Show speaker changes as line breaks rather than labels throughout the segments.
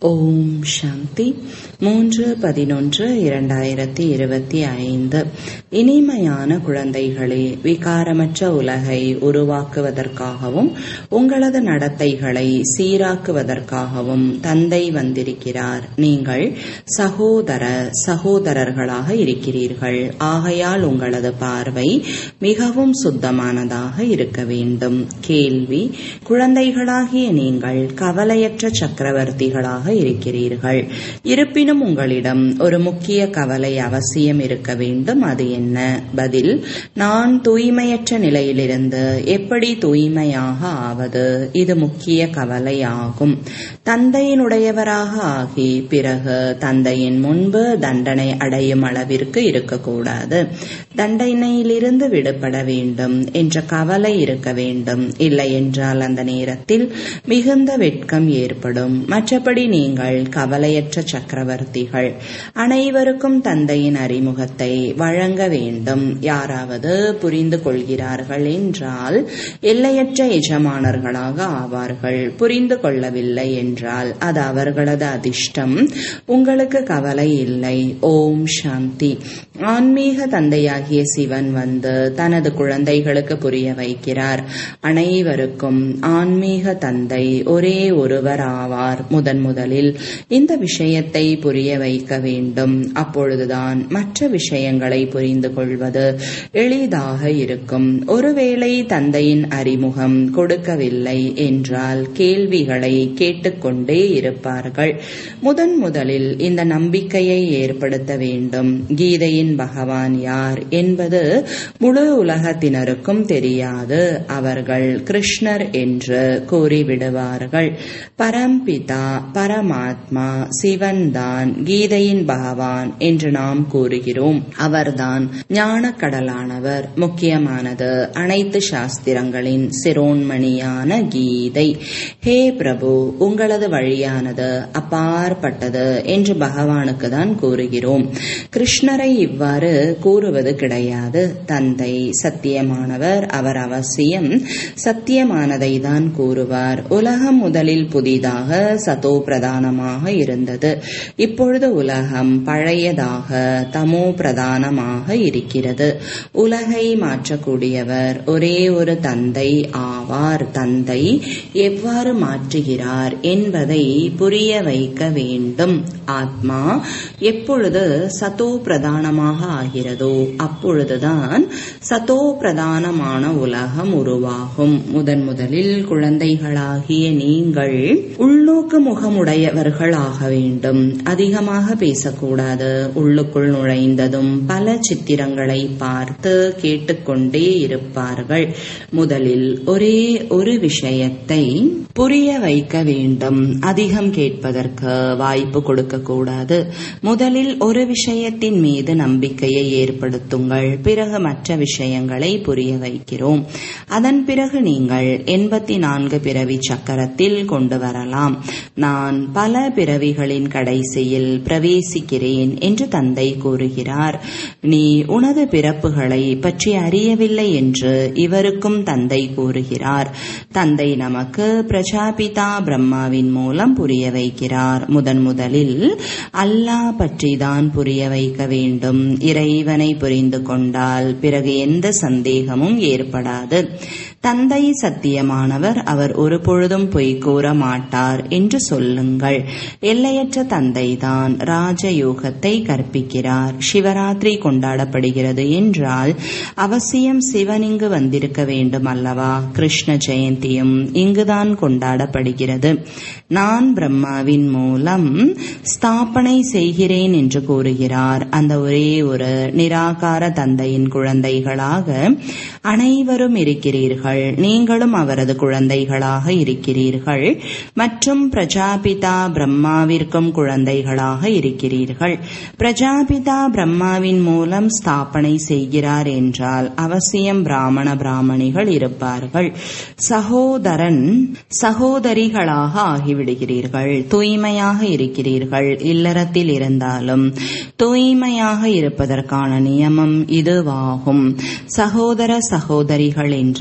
ஓம் சாந்தி மூன்று பதினொன்று இரண்டாயிரத்தி இருபத்தி ஐந்து இனிமையான குழந்தைகளே விகாரமற்ற உலகை உருவாக்குவதற்காகவும் உங்களது நடத்தைகளை சீராக்குவதற்காகவும் தந்தை வந்திருக்கிறார் நீங்கள் சகோதர சகோதரர்களாக இருக்கிறீர்கள் ஆகையால் உங்களது பார்வை மிகவும் சுத்தமானதாக இருக்க வேண்டும் கேள்வி குழந்தைகளாகிய நீங்கள் கவலையற்ற சக்கரவர்த்திகளாக இருக்கிறீர்கள் இருப்பினும் உங்களிடம் ஒரு முக்கிய கவலை அவசியம் இருக்க வேண்டும் அது என்ன பதில் நான் தூய்மையற்ற நிலையிலிருந்து எப்படி தூய்மையாக ஆவது இது முக்கிய கவலை ஆகும் தந்தையினுடையவராக ஆகி பிறகு தந்தையின் முன்பு தண்டனை அடையும் அளவிற்கு இருக்கக்கூடாது தண்டனையிலிருந்து விடுபட வேண்டும் என்ற கவலை இருக்க வேண்டும் இல்லை என்றால் அந்த நேரத்தில் மிகுந்த வெட்கம் ஏற்படும் மற்றபடி நீங்கள் கவலையற்ற சக்கரவர்த்திகள் அனைவருக்கும் தந்தையின் அறிமுகத்தை வழங்க வேண்டும் யாராவது புரிந்து கொள்கிறார்கள் என்றால் எல்லையற்ற எஜமானர்களாக ஆவார்கள் புரிந்து கொள்ளவில்லை என்றால் அது அவர்களது அதிர்ஷ்டம் உங்களுக்கு கவலை இல்லை ஓம் சாந்தி ஆன்மீக தந்தையாகிய சிவன் வந்து தனது குழந்தைகளுக்கு புரிய வைக்கிறார் அனைவருக்கும் ஆன்மீக தந்தை ஒரே ஒருவர் ஆவார் முதன் முதலில் இந்த விஷயத்தை புரிய வைக்க வேண்டும் அப்பொழுதுதான் மற்ற விஷயங்களை புரிந்து கொள்வது எளிதாக இருக்கும் ஒருவேளை தந்தையின் அறிமுகம் கொடுக்கவில்லை என்றால் கேள்விகளை கேட்டுக்கொண்டே இருப்பார்கள் முதன் முதலில் இந்த நம்பிக்கையை ஏற்படுத்த வேண்டும் கீதையின் பகவான் யார் என்பது முழு உலகத்தினருக்கும் தெரியாது அவர்கள் கிருஷ்ணர் என்று கூறிவிடுவார்கள் பரம்பிதா பரமாத்மா சிவன்தான் கீதையின் பகவான் என்று நாம் கூறுகிறோம் அவர்தான் ஞானக்கடலானவர் முக்கியமானது அனைத்து சாஸ்திரங்களின் சிரோன்மணியான கீதை ஹே பிரபு உங்களது வழியானது அப்பாற்பட்டது என்று பகவானுக்கு தான் கூறுகிறோம் கிருஷ்ணரை இவ்வாறு கூறுவது கிடையாது தந்தை சத்தியமானவர் அவர் அவசியம் சத்தியமானதை தான் கூறுவார் உலகம் முதலில் புதிதாக சதோ பிரதானமாக இருந்தது இப்பொழுது உலகம் பழையதாக தமோ பிரதானமாக இருக்கிறது உலகை மாற்றக்கூடியவர் ஒரே ஒரு தந்தை ஆவார் தந்தை எவ்வாறு மாற்றுகிறார் என்பதை புரிய வைக்க வேண்டும் ஆத்மா எப்பொழுது சதோ பிரதானமாக ஆகிறதோ அப்பொழுதுதான் சதோ பிரதானமான உலகம் உருவாகும் முதன் முதலில் குழந்தைகளாகிய நீங்கள் உள்நோக்கு முகமுடையவர்கள் ஆக வேண்டும் அதிகமாக பேசக்கூடாது உள்ளுக்குள் நுழைந்ததும் பல சித்திரங்களை பார்த்து கேட்டுக்கொண்டே இருப்பார்கள் முதலில் ஒரே ஒரு விஷயத்தை புரிய வைக்க வேண்டும் அதிகம் கேட்பதற்கு வாய்ப்பு கொடுக்க கூடாது முதலில் ஒரு விஷயத்தின் மீது நம்பிக்கையை ஏற்படுத்துங்கள் பிறகு மற்ற விஷயங்களை புரிய வைக்கிறோம் அதன் பிறகு நீங்கள் எண்பத்தி நான்கு பிறவி சக்கரத்தில் கொண்டு வரலாம் நான் பல பிறவிகளின் கடைசியில் பிரவேசிக்கிறேன் என்று தந்தை கூறுகிறார் நீ உனது பிறப்புகளை பற்றி அறியவில்லை என்று இவருக்கும் தந்தை கூறுகிறார் தந்தை நமக்கு பிரஜாபிதா பிரம்மாவின் மூலம் புரிய வைக்கிறார் முதன் முதலில் அல்லாஹ் பற்றி தான் புரிய வைக்க வேண்டும் இறைவனை புரிந்து கொண்டால் பிறகு எந்த சந்தேகமும் ஏற்படாது தந்தை சத்தியமானவர் அவர் ஒரு பொழுதும் பொய் கூற மாட்டார் என்று சொல்லுங்கள் எல்லையற்ற தந்தைதான் ராஜயோகத்தை கற்பிக்கிறார் சிவராத்திரி கொண்டாடப்படுகிறது என்றால் அவசியம் சிவன் இங்கு வந்திருக்க வேண்டும் அல்லவா கிருஷ்ண ஜெயந்தியும் இங்குதான் கொண்டாடப்படுகிறது நான் பிரம்மாவின் மூலம் ஸ்தாபனை செய்கிறேன் என்று கூறுகிறார் அந்த ஒரே ஒரு நிராகார தந்தையின் குழந்தைகளாக அனைவரும் இருக்கிறீர்கள் நீங்களும் அவரது குழந்தைகளாக இருக்கிறீர்கள் மற்றும் பிரஜாபிதா பிரம்மாவிற்கும் குழந்தைகளாக இருக்கிறீர்கள் பிரஜாபிதா பிரம்மாவின் மூலம் ஸ்தாபனை செய்கிறார் என்றால் அவசியம் பிராமண பிராமணிகள் இருப்பார்கள் சகோதரன் சகோதரிகளாக ஆகிவிடுகிறீர்கள் தூய்மையாக இருக்கிறீர்கள் இல்லறத்தில் இருந்தாலும் தூய்மையாக இருப்பதற்கான நியமம் இதுவாகும் சகோதர சகோதரிகள் என்றால்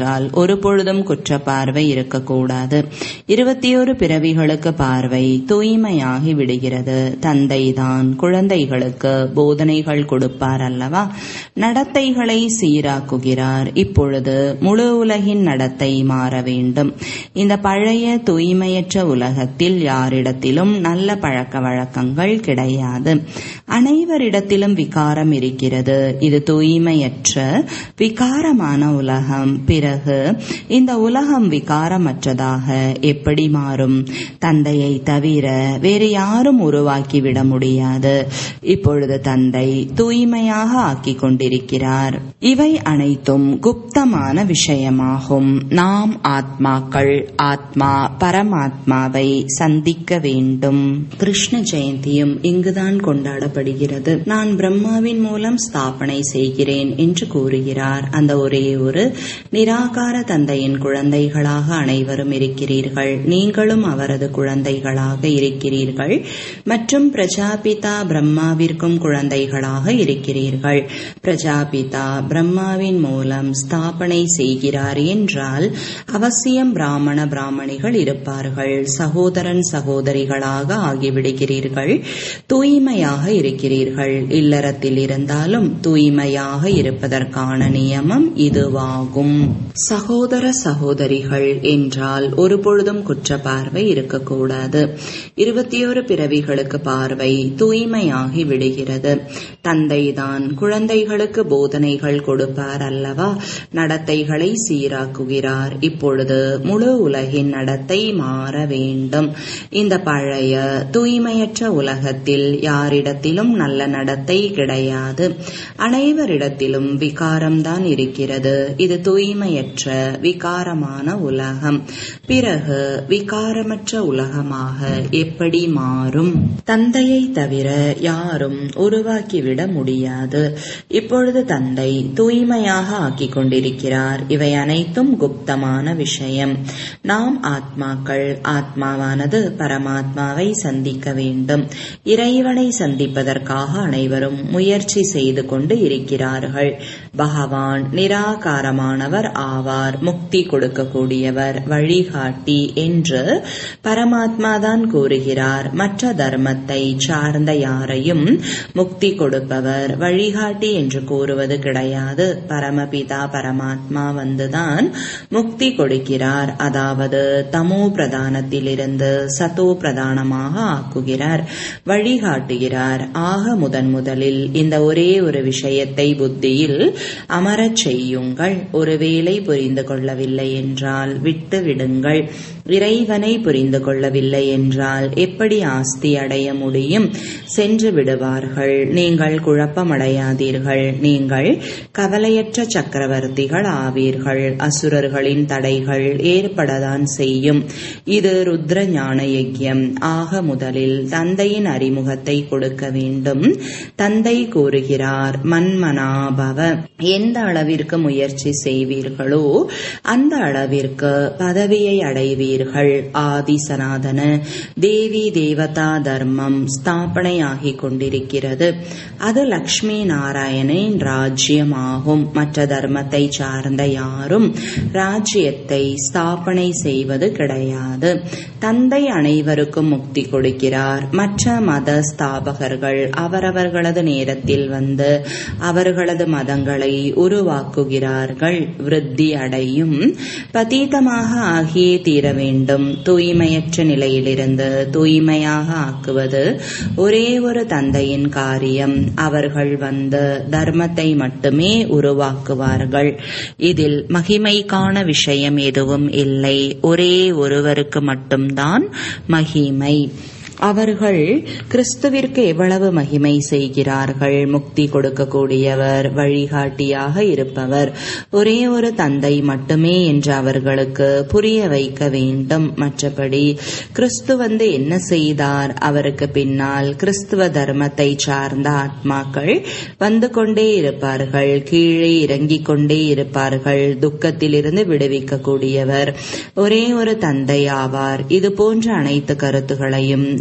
ஒரு பொழுதும் குற்ற பார்வை இருக்கக்கூடாது இருபத்தி ஒரு பிறவிகளுக்கு பார்வை தூய்மையாகி விடுகிறது தந்தைதான் குழந்தைகளுக்கு போதனைகள் கொடுப்பார் அல்லவா நடத்தைகளை சீராக்குகிறார் இப்பொழுது முழு உலகின் நடத்தை மாற வேண்டும் இந்த பழைய தூய்மையற்ற உலகத்தில் யாரிடத்திலும் நல்ல பழக்க வழக்கங்கள் கிடையாது அனைவரிடத்திலும் விகாரம் இருக்கிறது இது தூய்மையற்ற விகாரமான உலகம் பிறகு இந்த உலகம் விகாரமற்றதாக எப்படி மாறும் தந்தையை தவிர வேறு யாரும் உருவாக்கிவிட முடியாது இப்பொழுது தந்தை தூய்மையாக ஆக்கிக் கொண்டிருக்கிறார் இவை அனைத்தும் குப்தமான விஷயமாகும் நாம் ஆத்மாக்கள் ஆத்மா பரமாத்மாவை சந்திக்க வேண்டும் கிருஷ்ண ஜெயந்தியும் இங்குதான் கொண்டாடப்படுகிறது நான் பிரம்மாவின் மூலம் ஸ்தாபனை செய்கிறேன் என்று கூறுகிறார் அந்த ஒரே ஒரு நிராகார தந்தையின் குழந்தைகளாக அனைவரும் இருக்கிறீர்கள் நீங்களும் அவரது குழந்தைகளாக இருக்கிறீர்கள் மற்றும் பிரஜாபிதா பிரம்மாவிற்கும் குழந்தைகளாக இருக்கிறீர்கள் பிரஜாபிதா பிரம்மாவின் மூலம் ஸ்தாபனை செய்கிறார் என்றால் அவசியம் பிராமண பிராமணிகள் இருப்பார்கள் சகோதரன் சகோதரிகளாக ஆகிவிடுகிறீர்கள் தூய்மையாக இருக்கிறீர்கள் இல்லறத்தில் இருந்தாலும் தூய்மையாக இருப்பதற்கான நியமம் இதுவாகும் சகோதர சகோதரிகள் என்றால் ஒரு பொழுதும் குற்ற பார்வை இருக்கக்கூடாது இருபத்தி ஒரு பிறவிகளுக்கு பார்வை தூய்மையாகி விடுகிறது தந்தைதான் குழந்தைகளுக்கு போதனைகள் கொடுப்பார் அல்லவா நடத்தைகளை சீராக்குகிறார் இப்பொழுது முழு உலகின் நடத்தை மாற வேண்டும் இந்த பழைய தூய்மையற்ற உலகத்தில் யாரிடத்திலும் நல்ல நடத்தை கிடையாது அனைவரிடத்திலும் விகாரம்தான் இருக்கிறது இது தூய்மையற்ற விகாரமான உலகம் பிறகு விகாரமற்ற உலகமாக எப்படி மாறும் தந்தையை தவிர யாரும் உருவாக்கிவிட முடியாது இப்பொழுது தந்தை தூய்மையாக ஆக்கிக் கொண்டிருக்கிறார் இவை அனைத்தும் குப்தமான விஷயம் நாம் ஆத்மாக்கள் ஆத்மாவானது பரமாத்மாவை சந்திக்க வேண்டும் இறைவனை சந்திப்பதற்காக அனைவரும் முயற்சி செய்து கொண்டு இருக்கிறார்கள் பகவான் நிராகாரமானவர் ஆவார் முக்தி கொடுக்கக்கூடியவர் வழிகாட்டி என்று பரமாத்மாதான் கூறுகிறார் மற்ற தர்மத்தை சார்ந்த யாரையும் முக்தி கொடுப்பவர் வழிகாட்டி என்று கூறுவது கிடையாது பரமபிதா பரமாத்மா வந்துதான் முக்தி கொடுக்கிறார் அதாவது தமோ பிரதானத்திலிருந்து சதோ பிரதானமாக ஆக்குகிறார் வழிகாட்டுகிறார் ஆக முதன் முதலில் இந்த ஒரே ஒரு விஷயத்தை புத்தியில் அமரச் செய்யுங்கள் ஒருவேளை புரிந்து கொள்ளவில்லை என்றால் விட்டு விடுங்கள் இறைவனை புரிந்து கொள்ளவில்லை என்றால் எப்படி ஆஸ்தி அடைய முடியும் சென்று விடுவார்கள் நீங்கள் குழப்பமடையாதீர்கள் நீங்கள் கவலையற்ற சக்கரவர்த்திகள் ஆவீர்கள் அசுரர்களின் தடைகள் ஏற்படதான் செய்யும் இது ருத்ர ஞான யஜ்யம் ஆக முதலில் தந்தையின் அறிமுகத்தை கொடுக்க வேண்டும் தந்தை கூறுகிறார் மன்மனாபவ எந்த அளவிற்கு முயற்சி செய்வீர்களோ அந்த அளவிற்கு பதவியை அடைவீர்கள் ஆதி சனாதன தேவி தேவதா தர்மம் ஸ்தாபனையாகிக் கொண்டிருக்கிறது அது லக்ஷ்மி நாராயணின் ராஜ்யமாகும் மற்ற தர்மத்தை சார்ந்த யாரும் ராஜ்யத்தை ஸ்தாபனை செய்வது கிடையாது தந்தை அனைவருக்கும் முக்தி கொடுக்கிறார் மற்ற மத ஸ்தாபகர்கள் அவரவர்களது நேரத்தில் வந்து அவர்களது மதங்களை உருவாக்குகிறார்கள் விருத்தி அடையும் பதீதமாக ஆகியே தீர வேண்டும் தூய்மையற்ற நிலையிலிருந்து தூய்மையாக ஆக்குவது ஒரே ஒரு தந்தையின் காரியம் அவர்கள் வந்து தர்மத்தை மட்டுமே உருவாக்குவார்கள் இதில் மகிமைக்கான விஷயம் எதுவும் இல்லை ஒரே ஒருவருக்கு மட்டும்தான் மகிமை அவர்கள் கிறிஸ்துவிற்கு எவ்வளவு மகிமை செய்கிறார்கள் முக்தி கொடுக்கக்கூடியவர் வழிகாட்டியாக இருப்பவர் ஒரே ஒரு தந்தை மட்டுமே என்று அவர்களுக்கு புரிய வைக்க வேண்டும் மற்றபடி கிறிஸ்து வந்து என்ன செய்தார் அவருக்கு பின்னால் கிறிஸ்துவ தர்மத்தை சார்ந்த ஆத்மாக்கள் வந்து கொண்டே இருப்பார்கள் கீழே இறங்கிக் கொண்டே இருப்பார்கள் துக்கத்திலிருந்து விடுவிக்கக்கூடியவர் ஒரே ஒரு தந்தை ஆவார் இது போன்ற அனைத்து கருத்துகளையும்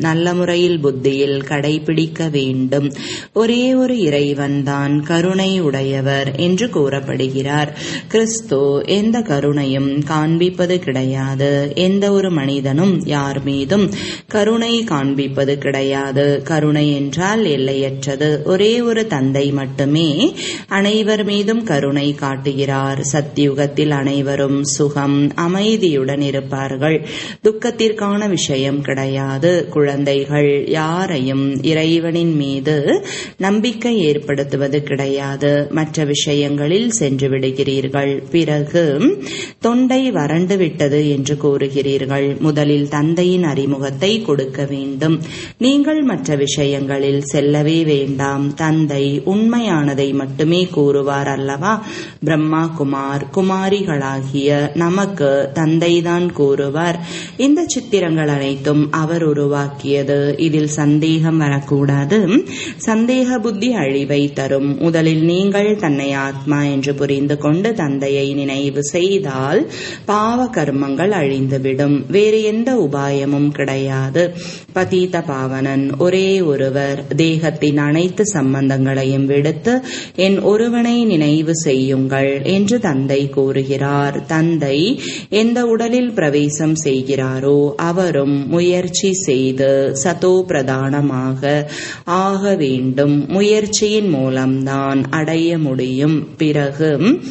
நல்ல முறையில் புத்தியில் கடைபிடிக்க வேண்டும் ஒரே ஒரு இறைவன் தான் கருணை உடையவர் என்று கூறப்படுகிறார் கிறிஸ்து எந்த கருணையும் காண்பிப்பது கிடையாது எந்த ஒரு மனிதனும் யார் மீதும் கருணை காண்பிப்பது கிடையாது கருணை என்றால் எல்லையற்றது ஒரே ஒரு தந்தை மட்டுமே அனைவர் மீதும் கருணை காட்டுகிறார் சத்தியுகத்தில் அனைவரும் சுகம் அமைதியுடன் இருப்பார்கள் துக்கத்திற்கான விஷயம் கிடையாது குழந்தைகள் யாரையும் இறைவனின் மீது நம்பிக்கை ஏற்படுத்துவது கிடையாது மற்ற விஷயங்களில் சென்று விடுகிறீர்கள் பிறகு தொண்டை வறண்டு விட்டது என்று கூறுகிறீர்கள் முதலில் தந்தையின் அறிமுகத்தை கொடுக்க வேண்டும் நீங்கள் மற்ற விஷயங்களில் செல்லவே வேண்டாம் தந்தை உண்மையானதை மட்டுமே கூறுவார் அல்லவா பிரம்மா குமார் குமாரிகளாகிய நமக்கு தந்தைதான் கூறுவார் இந்த சித்திரங்கள் அனைத்தும் அவர் உருவாக்கியது இதில் சந்தேகம் வரக்கூடாது சந்தேக புத்தி அழிவை தரும் முதலில் நீங்கள் தன்னை ஆத்மா என்று புரிந்து கொண்டு தந்தையை நினைவு செய்தால் பாவ கர்மங்கள் அழிந்துவிடும் வேறு எந்த உபாயமும் கிடையாது பதீத பாவனன் ஒரே ஒருவர் தேகத்தின் அனைத்து சம்பந்தங்களையும் விடுத்து என் ஒருவனை நினைவு செய்யுங்கள் என்று தந்தை கூறுகிறார் தந்தை எந்த உடலில் பிரவேசம் செய்கிறாரோ அவரும் முயற்சி செய்து சதோ பிரதானமாக ஆக வேண்டும் முயற்சியின் மூலம்தான் அடைய முடியும் பிறகு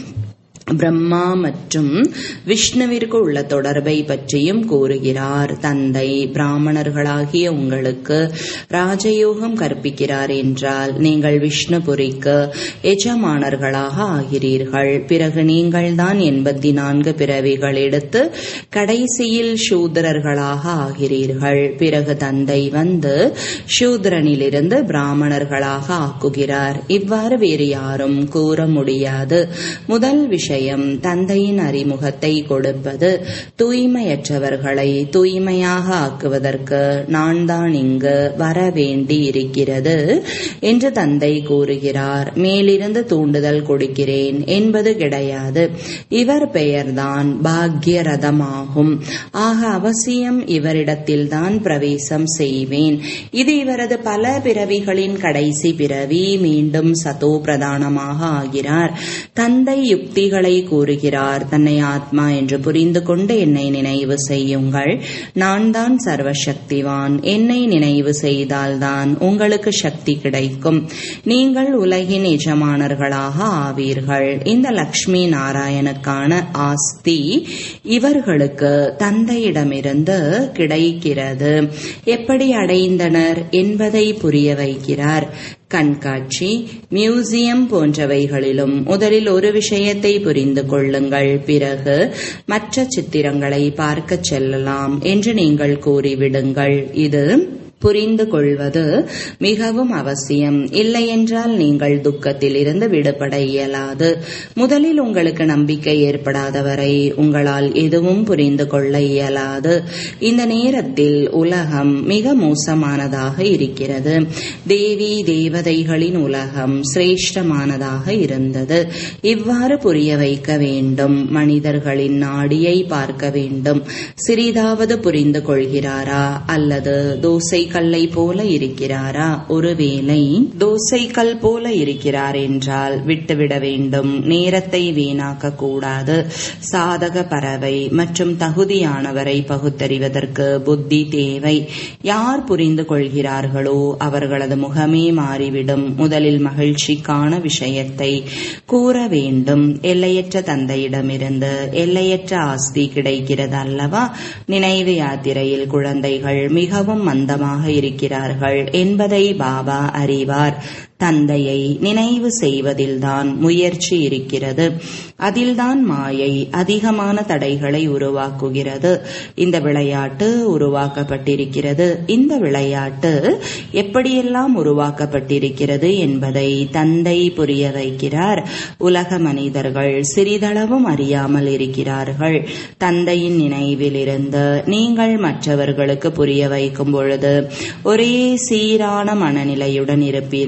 பிரம்மா மற்றும் விஷ்ணுவிற்கு உள்ள தொடர்பை பற்றியும் கூறுகிறார் தந்தை பிராமணர்களாகிய உங்களுக்கு ராஜயோகம் கற்பிக்கிறார் என்றால் நீங்கள் விஷ்ணுபுரிக்கு எஜமானர்களாக ஆகிறீர்கள் பிறகு நீங்கள்தான் எண்பத்தி நான்கு பிறவிகள் எடுத்து கடைசியில் சூத்திரர்களாக ஆகிறீர்கள் பிறகு தந்தை வந்து சூத்திரனிலிருந்து பிராமணர்களாக ஆக்குகிறார் இவ்வாறு வேறு யாரும் கூற முடியாது முதல் விஷயம் விஷயம் தந்தையின் அறிமுகத்தை கொடுப்பது தூய்மையற்றவர்களை தூய்மையாக ஆக்குவதற்கு நான் தான் இங்கு வர வேண்டி இருக்கிறது என்று தந்தை கூறுகிறார் மேலிருந்து தூண்டுதல் கொடுக்கிறேன் என்பது கிடையாது இவர் பெயர்தான் பாக்யரதமாகும் ஆக அவசியம் இவரிடத்தில்தான் பிரவேசம் செய்வேன் இது இவரது பல பிறவிகளின் கடைசி பிறவி மீண்டும் சதோ பிரதானமாக ஆகிறார் தந்தை யுக்திகளை கூறுகிறார் தன்னை ஆத்மா என்று புரிந்து கொண்டு என்னை நினைவு செய்யுங்கள் நான் தான் சர்வசக்திவான் என்னை நினைவு செய்தால்தான் உங்களுக்கு சக்தி கிடைக்கும் நீங்கள் உலகின் எஜமானர்களாக ஆவீர்கள் இந்த லக்ஷ்மி நாராயணுக்கான ஆஸ்தி இவர்களுக்கு தந்தையிடமிருந்து கிடைக்கிறது எப்படி அடைந்தனர் என்பதை புரிய வைக்கிறார் கண்காட்சி மியூசியம் போன்றவைகளிலும் முதலில் ஒரு விஷயத்தை புரிந்து கொள்ளுங்கள் பிறகு மற்ற சித்திரங்களை பார்க்கச் செல்லலாம் என்று நீங்கள் கூறிவிடுங்கள் இது புரிந்து கொள்வது மிகவும் அவசியம் இல்லையென்றால் நீங்கள் துக்கத்தில் இருந்து விடுபட இயலாது முதலில் உங்களுக்கு நம்பிக்கை ஏற்படாத வரை உங்களால் எதுவும் புரிந்து கொள்ள இயலாது இந்த நேரத்தில் உலகம் மிக மோசமானதாக இருக்கிறது தேவி தேவதைகளின் உலகம் சிரேஷ்டமானதாக இருந்தது இவ்வாறு புரிய வைக்க வேண்டும் மனிதர்களின் நாடியை பார்க்க வேண்டும் சிறிதாவது புரிந்து கொள்கிறாரா அல்லது தோசை கல்லை போல இருக்கிறாரா ஒருவேளை தோசைக்கல் போல இருக்கிறார் என்றால் விட்டுவிட வேண்டும் நேரத்தை வீணாக்க கூடாது சாதக பறவை மற்றும் தகுதியானவரை பகுத்தறிவதற்கு புத்தி தேவை யார் புரிந்து கொள்கிறார்களோ அவர்களது முகமே மாறிவிடும் முதலில் மகிழ்ச்சிக்கான விஷயத்தை கூற வேண்டும் எல்லையற்ற தந்தையிடமிருந்து எல்லையற்ற ஆஸ்தி கிடைக்கிறது அல்லவா நினைவு யாத்திரையில் குழந்தைகள் மிகவும் மந்தமாக இருக்கிறார்கள் என்பதை பாபா அறிவார் தந்தையை நினைவு செய்வதில்தான் முயற்சி இருக்கிறது அதில்தான் மாயை அதிகமான தடைகளை உருவாக்குகிறது இந்த விளையாட்டு உருவாக்கப்பட்டிருக்கிறது இந்த விளையாட்டு எப்படியெல்லாம் உருவாக்கப்பட்டிருக்கிறது என்பதை தந்தை புரிய வைக்கிறார் உலக மனிதர்கள் சிறிதளவும் அறியாமல் இருக்கிறார்கள் தந்தையின் நினைவில் இருந்து நீங்கள் மற்றவர்களுக்கு புரிய வைக்கும் பொழுது ஒரே சீரான மனநிலையுடன் இருப்பீர்கள்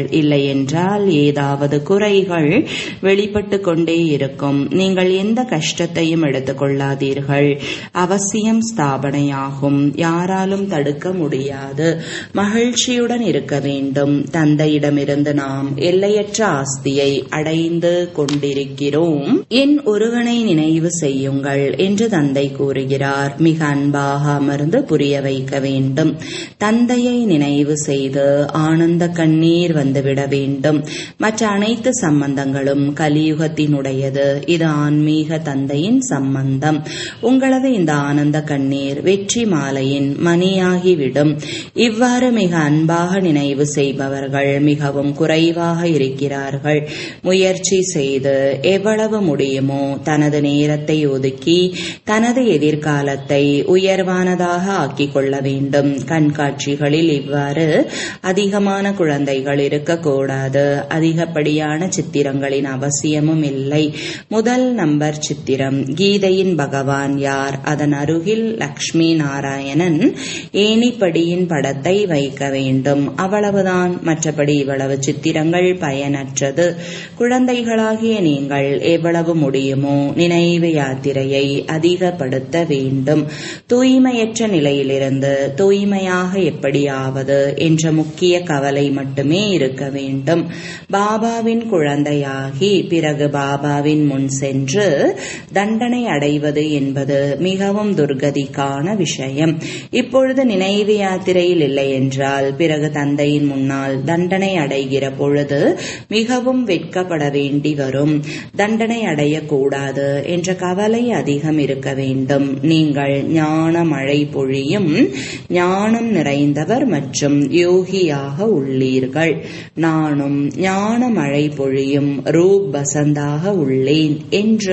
இல்லை என்றால் ஏதாவது குறைகள் வெளிப்பட்டு கொண்டே இருக்கும் நீங்கள் எந்த கஷ்டத்தையும் எடுத்துக்கொள்ளாதீர்கள் அவசியம் ஸ்தாபனையாகும் யாராலும் தடுக்க முடியாது மகிழ்ச்சியுடன் இருக்க வேண்டும் தந்தையிடமிருந்து நாம் எல்லையற்ற ஆஸ்தியை அடைந்து கொண்டிருக்கிறோம் என் ஒருவனை நினைவு செய்யுங்கள் என்று தந்தை கூறுகிறார் மிக அன்பாக அமர்ந்து புரிய வைக்க வேண்டும் தந்தையை நினைவு செய்து ஆனந்த கண்ணீர் வந்துவிட வேண்டும் மற்ற அனைத்து சம்பந்தங்களும் கலியுகத்தினுடையது இது ஆன்மீக தந்தையின் சம்பந்தம் உங்களது இந்த ஆனந்த கண்ணீர் வெற்றி மாலையின் மணியாகிவிடும் இவ்வாறு மிக அன்பாக நினைவு செய்பவர்கள் மிகவும் குறைவாக இருக்கிறார்கள் முயற்சி செய்து எவ்வளவு முடியுமோ தனது நேரத்தை ஒதுக்கி தனது எதிர்காலத்தை உயர்வானதாக ஆக்கிக் கொள்ள வேண்டும் கண்காட்சிகளில் இவ்வாறு அதிகமான குழந்தைகள் இருக்கக்கூடாது அதிகப்படியான சித்திரங்களின் அவசியமும் இல்லை முதல் நம்பர் சித்திரம் கீதையின் பகவான் யார் அதன் அருகில் லக்ஷ்மி நாராயணன் ஏணிப்படியின் படத்தை வைக்க வேண்டும் அவ்வளவுதான் மற்றபடி இவ்வளவு சித்திரங்கள் பயனற்றது குழந்தைகளாகிய நீங்கள் எவ்வளவு முடியுமோ நினைவு யாத்திரையை அதிகப்படுத்த வேண்டும் தூய்மையற்ற நிலையிலிருந்து தூய்மையாக எப்படியாவது என்ற முக்கிய கவலை மட்டுமே இருக்க வேண்டும் பாபாவின் குழந்தையாகி பிறகு பாபாவின் முன் சென்று தண்டனை அடைவது என்பது மிகவும் துர்கதிக்கான விஷயம் இப்பொழுது நினைவு யாத்திரையில் இல்லை என்றால் பிறகு தந்தையின் முன்னால் தண்டனை அடைகிற பொழுது மிகவும் வெட்கப்பட வேண்டி வரும் தண்டனை அடையக்கூடாது என்ற கவலை அதிகம் இருக்க வேண்டும் நீங்கள் ஞான மழை பொழியும் ஞானம் நிறைந்தவர் மற்றும் யோகியாக உள்ளீர்கள் நானும் ஞான மழை பொழியும் ரூப் பசந்தாக உள்ளேன் என்று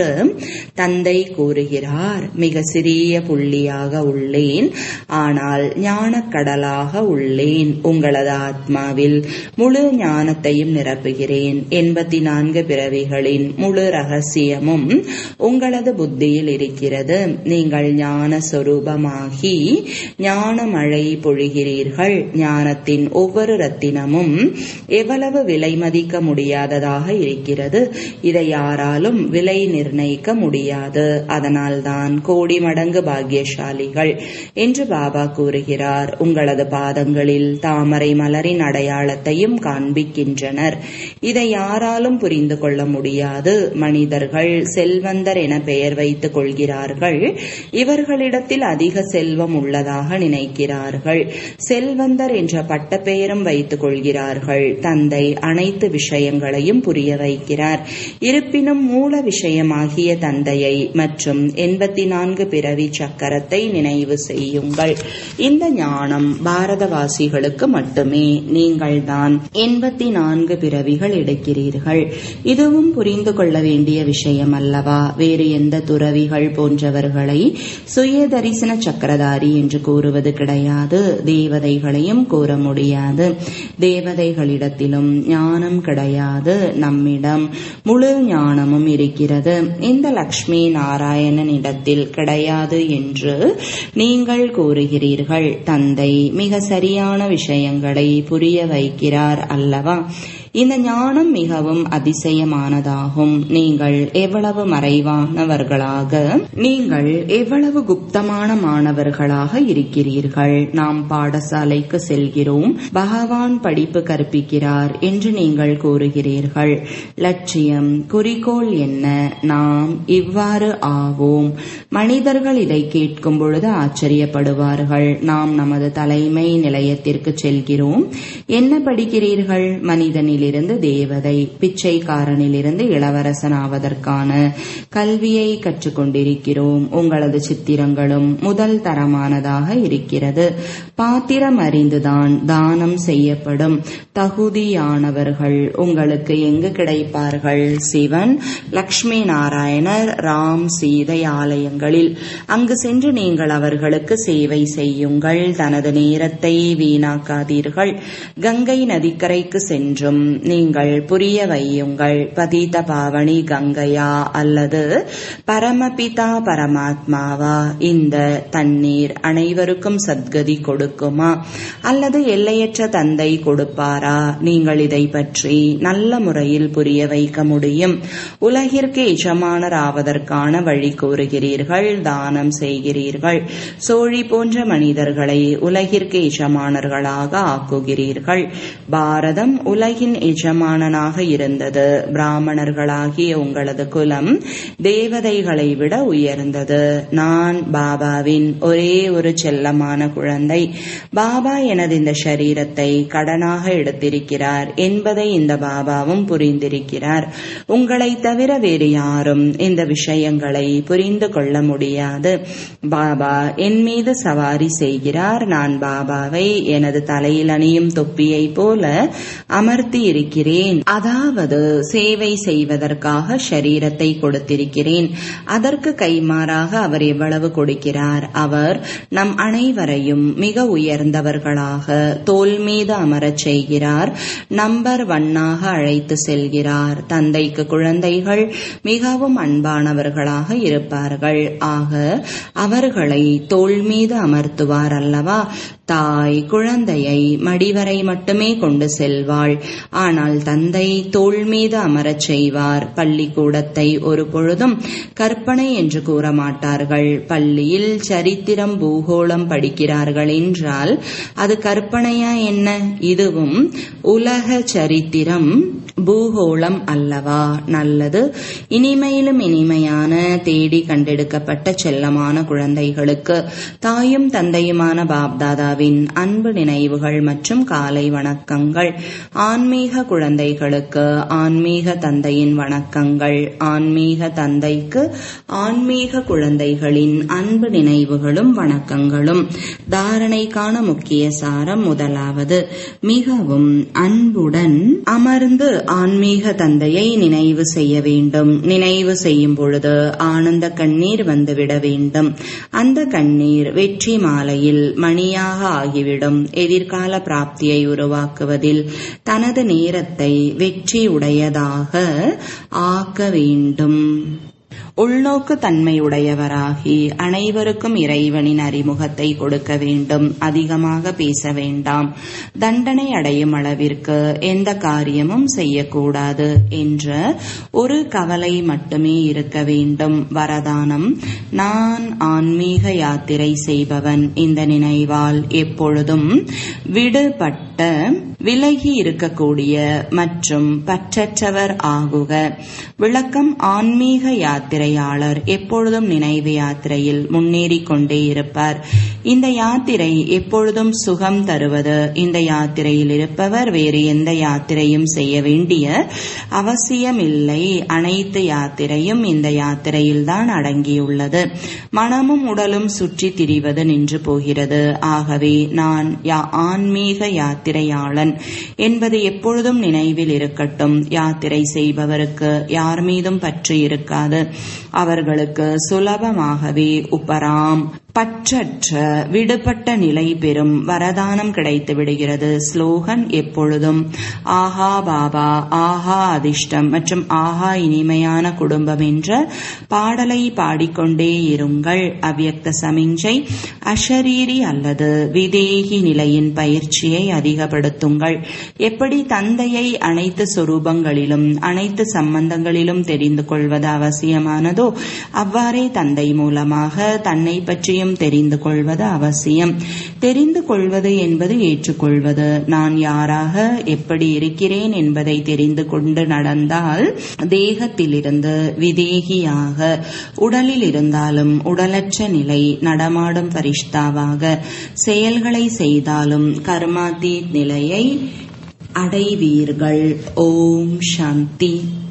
தந்தை கூறுகிறார் மிக சிறிய புள்ளியாக உள்ளேன் ஆனால் ஞானக்கடலாக உள்ளேன் உங்களது ஆத்மாவில் முழு ஞானத்தையும் நிரப்புகிறேன் எண்பத்தி நான்கு பிறவிகளின் முழு ரகசியமும் உங்களது புத்தியில் இருக்கிறது நீங்கள் ஞான சொரூபமாகி ஞான மழை பொழிகிறீர்கள் ஞானத்தின் ஒவ்வொரு ரத்தினமும் எவ்வளவு விலை மதிக்க முடியாததாக இருக்கிறது இதை யாராலும் விலை நிர்ணயிக்க முடியாது அதனால்தான் கோடி மடங்கு பாக்கியசாலிகள் என்று பாபா கூறுகிறார் உங்களது பாதங்களில் தாமரை மலரின் அடையாளத்தையும் காண்பிக்கின்றனர் இதை யாராலும் புரிந்து கொள்ள முடியாது மனிதர்கள் செல்வந்தர் என பெயர் வைத்துக் கொள்கிறார்கள் இவர்களிடத்தில் அதிக செல்வம் உள்ளதாக நினைக்கிறார்கள் செல்வந்தர் என்ற பட்ட பெயரும் வைத்துக் கொள்கிறார்கள் தந்தை அனைத்து விஷயங்களையும் புரிய வைக்கிறார் இருப்பினும் மூல விஷயமாகிய தந்தையை மற்றும் எண்பத்தி நான்கு பிறவி சக்கரத்தை நினைவு செய்யுங்கள் இந்த ஞானம் பாரதவாசிகளுக்கு மட்டுமே நீங்கள்தான் எண்பத்தி நான்கு பிறவிகள் எடுக்கிறீர்கள் இதுவும் புரிந்து கொள்ள வேண்டிய விஷயம் அல்லவா வேறு எந்த துறவிகள் போன்றவர்களை சுய தரிசன சக்கரதாரி என்று கூறுவது கிடையாது தேவதைகளையும் கூற முடியாது தேவதைகளிடத்திலும் ஞானம் கிடையாது நம்மிடம் முழு ஞானமும் இருக்கிறது இந்த லக்ஷ்மி நாராயணனிடத்தில் கிடையாது என்று நீங்கள் கூறுகிறீர்கள் தந்தை மிக சரியான விஷயங்களை புரிய வைக்கிறார் அல்லவா இந்த ஞானம் மிகவும் அதிசயமானதாகும் நீங்கள் எவ்வளவு மறைவானவர்களாக நீங்கள் எவ்வளவு குப்தமான மாணவர்களாக இருக்கிறீர்கள் நாம் பாடசாலைக்கு செல்கிறோம் பகவான் படிப்பு கற்பிக்கிறார் என்று நீங்கள் கூறுகிறீர்கள் லட்சியம் குறிக்கோள் என்ன நாம் இவ்வாறு ஆவோம் மனிதர்கள் இதை கேட்கும் பொழுது ஆச்சரியப்படுவார்கள் நாம் நமது தலைமை நிலையத்திற்கு செல்கிறோம் என்ன படிக்கிறீர்கள் மனிதனில் இருந்து தேவதை பிச்சைக்காரனிலிருந்து இளவரசன் ஆவதற்கான கல்வியை கற்றுக்கொண்டிருக்கிறோம் உங்களது சித்திரங்களும் முதல் தரமானதாக இருக்கிறது பாத்திரம் அறிந்துதான் தானம் செய்யப்படும் தகுதியானவர்கள் உங்களுக்கு எங்கு கிடைப்பார்கள் சிவன் லக்ஷ்மி நாராயணர் ராம் சீதை ஆலயங்களில் அங்கு சென்று நீங்கள் அவர்களுக்கு சேவை செய்யுங்கள் தனது நேரத்தை வீணாக்காதீர்கள் கங்கை நதிக்கரைக்கு சென்றும் நீங்கள் புரிய வையுங்கள் பதீத பாவனி கங்கையா அல்லது பரமபிதா பரமாத்மாவா இந்த தண்ணீர் அனைவருக்கும் சத்கதி கொடுக்குமா அல்லது எல்லையற்ற தந்தை கொடுப்பாரா நீங்கள் இதை பற்றி நல்ல முறையில் புரிய வைக்க முடியும் உலகிற்கு எஜமானர் ஆவதற்கான வழி கூறுகிறீர்கள் தானம் செய்கிறீர்கள் சோழி போன்ற மனிதர்களை உலகிற்கு எஜமானர்களாக ஆக்குகிறீர்கள் பாரதம் உலகின் எஜமானனாக இருந்தது பிராமணர்களாகிய உங்களது குலம் தேவதைகளை விட உயர்ந்தது நான் பாபாவின் ஒரே ஒரு செல்லமான குழந்தை பாபா எனது இந்த சரீரத்தை கடனாக எடுத்திருக்கிறார் என்பதை இந்த பாபாவும் புரிந்திருக்கிறார் உங்களை தவிர வேறு யாரும் இந்த விஷயங்களை புரிந்து கொள்ள முடியாது பாபா என் மீது சவாரி செய்கிறார் நான் பாபாவை எனது தலையில் அணியும் தொப்பியை போல அமர்த்தி இருக்கிறேன் அதாவது சேவை செய்வதற்காக ஷரீரத்தை கொடுத்திருக்கிறேன் அதற்கு கைமாறாக அவர் எவ்வளவு கொடுக்கிறார் அவர் நம் அனைவரையும் மிக உயர்ந்தவர்களாக தோல் மீது அமரச் செய்கிறார் நம்பர் வண்ணாக அழைத்து செல்கிறார் தந்தைக்கு குழந்தைகள் மிகவும் அன்பானவர்களாக இருப்பார்கள் ஆக அவர்களை தோல் மீது அமர்த்துவார் அல்லவா தாய் குழந்தையை மடிவரை மட்டுமே கொண்டு செல்வாள் ஆனால் தந்தை தோள் மீது அமரச் செய்வார் பள்ளிக்கூடத்தை ஒரு பொழுதும் கற்பனை என்று கூற மாட்டார்கள் பள்ளியில் சரித்திரம் பூகோளம் படிக்கிறார்கள் என்றால் அது கற்பனையா என்ன இதுவும் உலக சரித்திரம் பூகோளம் அல்லவா நல்லது இனிமையிலும் இனிமையான தேடி கண்டெடுக்கப்பட்ட செல்லமான குழந்தைகளுக்கு தாயும் தந்தையுமான பாப்தாதாவின் அன்பு நினைவுகள் மற்றும் காலை வணக்கங்கள் ஆன்மீக குழந்தைகளுக்கு ஆன்மீக தந்தையின் வணக்கங்கள் ஆன்மீக தந்தைக்கு ஆன்மீக குழந்தைகளின் அன்பு நினைவுகளும் வணக்கங்களும் தாரணைக்கான முக்கிய சாரம் முதலாவது மிகவும் அன்புடன் அமர்ந்து ஆன்மீக தந்தையை நினைவு செய்ய வேண்டும் நினைவு செய்யும் பொழுது ஆனந்த கண்ணீர் வந்துவிட வேண்டும் அந்த கண்ணீர் வெற்றி மாலையில் மணியாக ஆகிவிடும் எதிர்கால பிராப்தியை உருவாக்குவதில் தனது நேரத்தை வெற்றி உடையதாக ஆக்க வேண்டும் உள்நோக்கு தன்மையுடையவராகி அனைவருக்கும் இறைவனின் அறிமுகத்தை கொடுக்க வேண்டும் அதிகமாக பேச வேண்டாம் தண்டனை அடையும் அளவிற்கு எந்த காரியமும் செய்யக்கூடாது என்ற ஒரு கவலை மட்டுமே இருக்க வேண்டும் வரதானம் நான் ஆன்மீக யாத்திரை செய்பவன் இந்த நினைவால் எப்பொழுதும் விடுபட்ட விலகி இருக்கக்கூடிய மற்றும் பற்றற்றவர் ஆகுக விளக்கம் ஆன்மீக யாத்திரையாளர் எப்பொழுதும் நினைவு யாத்திரையில் முன்னேறி கொண்டே இருப்பார் இந்த யாத்திரை எப்பொழுதும் சுகம் தருவது இந்த யாத்திரையில் இருப்பவர் வேறு எந்த யாத்திரையும் செய்ய வேண்டிய அவசியமில்லை அனைத்து யாத்திரையும் இந்த யாத்திரையில்தான் அடங்கியுள்ளது மனமும் உடலும் சுற்றி திரிவது நின்று போகிறது ஆகவே நான் ஆன்மீக யாத்திரையாளன் என்பது எப்பொழுதும் நினைவில் இருக்கட்டும் யாத்திரை செய்பவருக்கு யார் மீதும் பற்று இருக்காது அவர்களுக்கு சுலபமாகவே உப்பராம் பற்றற்ற விடுபட்ட நிலை பெறும் வரதானம் கிடைத்து விடுகிறது ஸ்லோகன் எப்பொழுதும் ஆஹா பாபா ஆஹா அதிர்ஷ்டம் மற்றும் ஆஹா இனிமையான குடும்பம் என்ற பாடலை பாடிக்கொண்டே இருங்கள் அவ்யக்த சமிஞ்சை அஷரீரி அல்லது விதேகி நிலையின் பயிற்சியை அதிகப்படுத்துங்கள் எப்படி தந்தையை அனைத்து சொரூபங்களிலும் அனைத்து சம்பந்தங்களிலும் தெரிந்து கொள்வது அவசியமானதோ அவ்வாறே தந்தை மூலமாக தன்னை பற்றியும் தெரிந்து கொள்வது அவசியம் தெரிந்து கொள்வது என்பது ஏற்றுக்கொள்வது நான் யாராக எப்படி இருக்கிறேன் என்பதை தெரிந்து கொண்டு நடந்தால் தேகத்திலிருந்து விதேகியாக உடலில் இருந்தாலும் உடலற்ற நிலை நடமாடும் பரிஷ்தாவாக செயல்களை செய்தாலும் கர்மாதீத் நிலையை அடைவீர்கள் ஓம் சாந்தி